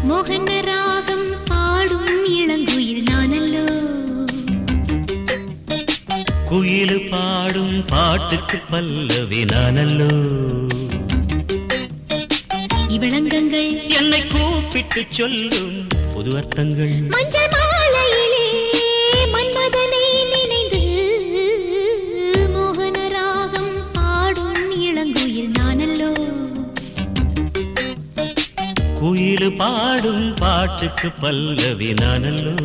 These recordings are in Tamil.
மோகன ராகம் பாடும் இளங்குயில் நானல்லோ குயிலு பாடும் பாட்டுக்கு பல்லவி நானல்லோ இவளங்கங்கள் என்னை கூப்பிட்டு சொல்லும் புது அர்த்தங்கள் மஞ்சள் மாலையிலே மன்மதனை நினைந்து மோகன ராகம் பாடும் இளங்குயில் நானல்லோ குயிலு பாடும் பாட்டுக்கு பல்லவி நானல்லோ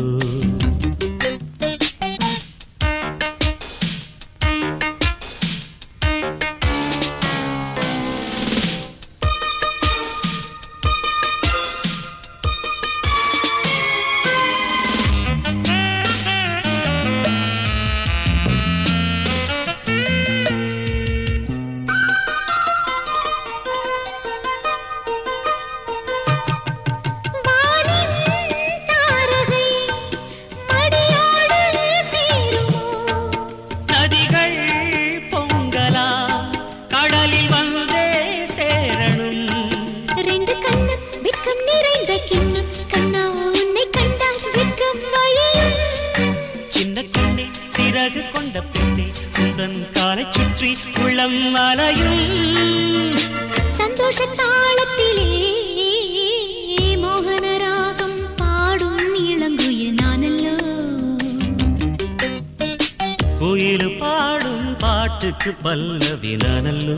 வானின் தாரகை மடியோடு சேருமோ நதிகள் பொங்கலா கடலில் வந்தே சேரணும் ரெண்டு கண்ணம் வெட்கம் நிறைந்த கிண்ணம் கண்ணா உன்னை கண்டால் வெட்கம் வழியும் சின்ன கண்ணே சிறகு கொண்ட பெண்ணே உந்தன் காலை சுற்றி உள்ளம் அலையும் சந்தோஷ தாளத்திலே மோகன ராகம் பாடும் இளங்குயில் நானல்லோ குயிலு பாடும் பாட்டுக்கு பல்லவி நானல்லோ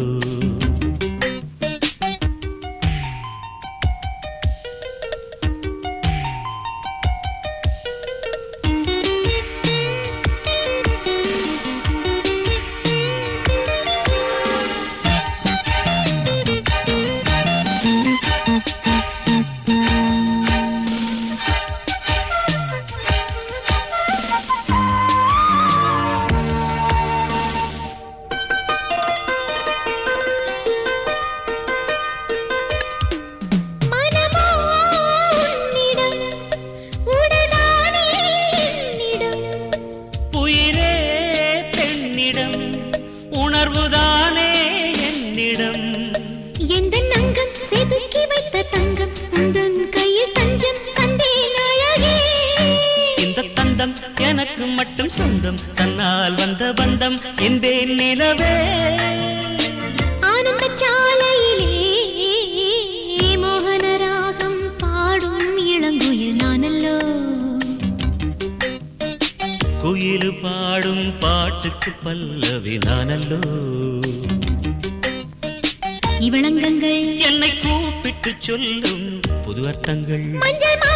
மனமோ உன்னிடம் உடனானே என்னிடம் உயிரே பெண்ணிடம் உணர்வுதானே என்னிடம் எந்த நங்கம் செதுக்கி வைத்த தங்கம் உந்தன் கையில் தஞ்சம் தந்தேன் அழகே இந்த தந்தம் எனக்கு மட்டும் சொந்தம் தன்னால் வந்த பந்தம் என்பேன் நிலவே ஆனந்த சாலையிலே மோகன ராகம் பாடும் இளங்குயில் நானல்லோ குயிலு பாடும் பாட்டுக்கு பல்லவி நானல்லோ இவளங்கங்கள் என்னை கூப்பிட்டு சொல்லும் புது அர்த்தங்கள் மஞ்சள்